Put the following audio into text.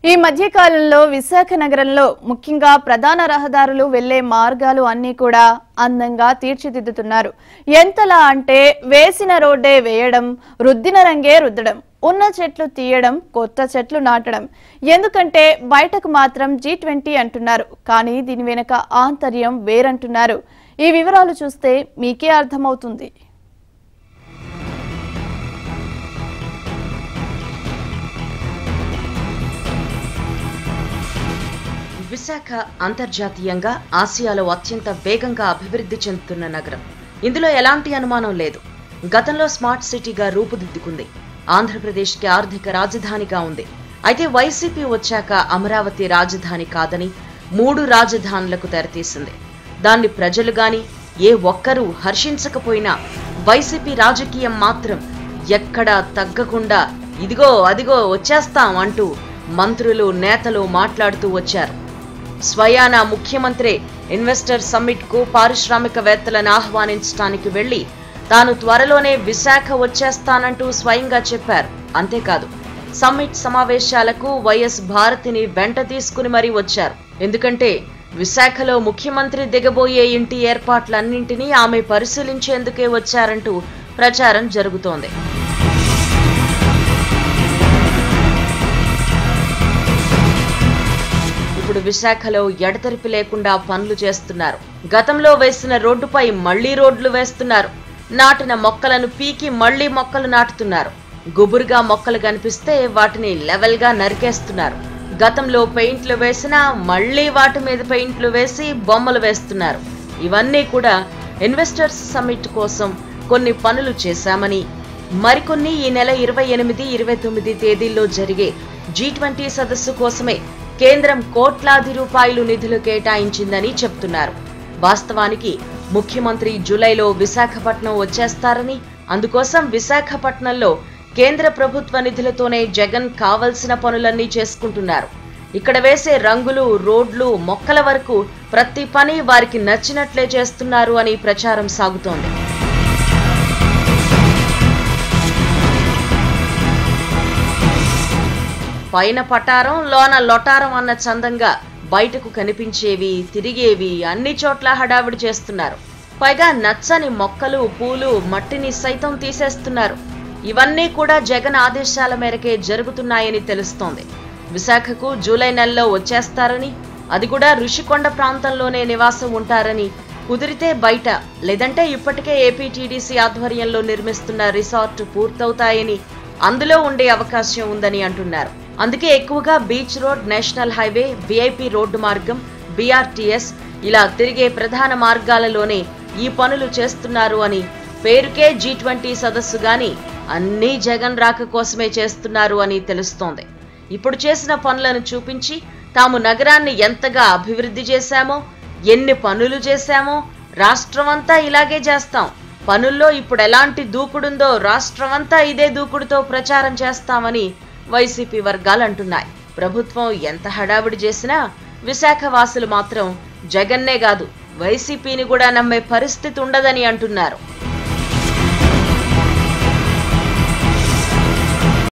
ఈ మధ్య కాలంలో విశాఖ నగరంలో ముఖ్యంగా ప్రధాన రహదారులు వెళ్లే మార్గాలు అన్నీ కూడా అందంగా తీర్చిదిద్దుతున్నారు ఎంతలా అంటే వేసిన రోడ్డే వేయడం రుద్దిన రంగే రుద్దడం ఉన్న చెట్లు తీయడం కొత్త చెట్లు నాటడం ఎందుకంటే బయటకు మాత్రం జీ ట్వంటీ అంటున్నారు కానీ దీని వెనుక ఆంతర్యం వేరంటున్నారు ఈ వివరాలు చూస్తే మీకే అర్థమవుతుంది విశాఖ అంతర్జాతీయంగా ఆసియాలో అత్యంత వేగంగా అభివృద్ధి చెందుతున్న నగరం ఇందులో ఎలాంటి అనుమానం లేదు గతంలో స్మార్ట్ సిటీగా రూపుదిద్దుకుంది ఆంధ్రప్రదేశ్కి ఆర్థిక రాజధానిగా ఉంది అయితే వైసీపీ వచ్చాక అమరావతి రాజధాని కాదని మూడు రాజధానులకు తెరతీసింది దాన్ని ప్రజలు గాని ఏ ఒక్కరూ హర్షించకపోయినా వైసీపీ రాజకీయం మాత్రం ఎక్కడా తగ్గకుండా ఇదిగో అదిగో వచ్చేస్తాం అంటూ మంత్రులు నేతలు మాట్లాడుతూ వచ్చారు స్వయాన ముఖ్యమంత్రి ఇన్వెస్టర్ సమ్మిట్ కు పారిశ్రామికవేత్తలను ఆహ్వానించడానికి వెళ్లి తాను త్వరలోనే విశాఖ వచ్చేస్తానంటూ స్వయంగా చెప్పారు అంతేకాదు సమ్మిట్ సమావేశాలకు వైఎస్ భారతిని వెంట తీసుకుని మరీ వచ్చారు ఎందుకంటే విశాఖలో ముఖ్యమంత్రి దిగబోయే ఇంటి ఏర్పాట్లన్నింటినీ ఆమె పరిశీలించేందుకే వచ్చారంటూ ప్రచారం జరుగుతోంది ఇప్పుడు విశాఖలో ఎడతెరిపి లేకుండా పనులు చేస్తున్నారు గతంలో వేసిన రోడ్డుపై మళ్లీ రోడ్లు వేస్తున్నారు నాటిన మొక్కలను పీకి మళ్లీ మొక్కలు నాటుతున్నారు గుబురుగా మొక్కలు కనిపిస్తే వాటిని లెవెల్గా నరికేస్తున్నారు గతంలో పెయింట్లు వేసినా మళ్లీ వాటి మీద పెయింట్లు వేసి బొమ్మలు వేస్తున్నారు ఇవన్నీ కూడా ఇన్వెస్టర్స్ సమ్మిట్ కోసం కొన్ని పనులు చేశామని మరికొన్ని ఈ నెల ఇరవై ఎనిమిది ఇరవై తొమ్మిది తేదీల్లో జరిగే జీ ట్వంటీ సదస్సు కోసమే కేంద్రం కోట్లాది రూపాయలు నిధులు కేటాయించిందని చెప్తున్నారు వాస్తవానికి ముఖ్యమంత్రి జూలైలో విశాఖపట్నం వచ్చేస్తారని అందుకోసం విశాఖపట్నంలో కేంద్ర ప్రభుత్వ నిధులతోనే జగన్ కావలసిన పనులన్నీ చేసుకుంటున్నారు ఇక్కడ వేసే రంగులు రోడ్లు మొక్కల వరకు ప్రతి పని వారికి నచ్చినట్లే చేస్తున్నారు అని ప్రచారం సాగుతోంది పైన పటారం లోన లొటారం అన్న చందంగా బయటకు కనిపించేవి తిరిగేవి అన్ని చోట్ల హడావిడి చేస్తున్నారు పైగా నచ్చని మొక్కలు పూలు మట్టిని సైతం తీసేస్తున్నారు ఇవన్నీ కూడా జగన్ ఆదేశాల మేరకే జరుగుతున్నాయని తెలుస్తోంది విశాఖకు జూలై నెలలో వచ్చేస్తారని అది కూడా ఋషికొండ ప్రాంతంలోనే నివాసం ఉంటారని కుదిరితే బయట లేదంటే ఇప్పటికే ఏపీటీడీసీ ఆధ్వర్యంలో నిర్మిస్తున్న రిసార్ట్ పూర్తవుతాయని అందులో ఉండే అవకాశం ఉందని అంటున్నారు అందుకే ఎక్కువగా beach road national highway VIP road మార్గం బీఆర్టీఎస్ ఇలా తిరిగే ప్రధాన మార్గాలలోనే ఈ పనులు చేస్తున్నారు అని పేరుకే జీ ట్వంటీ సదస్సు గాని అన్నీ జగన్ రాక కోసమే చేస్తున్నారు అని తెలుస్తోంది ఇప్పుడు చేసిన పనులను చూపించి తాము నగరాన్ని ఎంతగా అభివృద్ధి చేశామో ఎన్ని పనులు చేశామో రాష్ట్రమంతా ఇలాగే చేస్తాం పనుల్లో ఇప్పుడు ఎలాంటి దూకుడుందో రాష్ట్రమంతా ఇదే దూకుడుతో ప్రచారం చేస్తామని వైసీపీ వర్గాలు అంటున్నాయి ప్రభుత్వం ఎంత హడావిడి చేసినా విశాఖ వాసులు మాత్రం జగన్నే కాదు వైసీపీని కూడా నమ్మే పరిస్థితి ఉండదని అంటున్నారు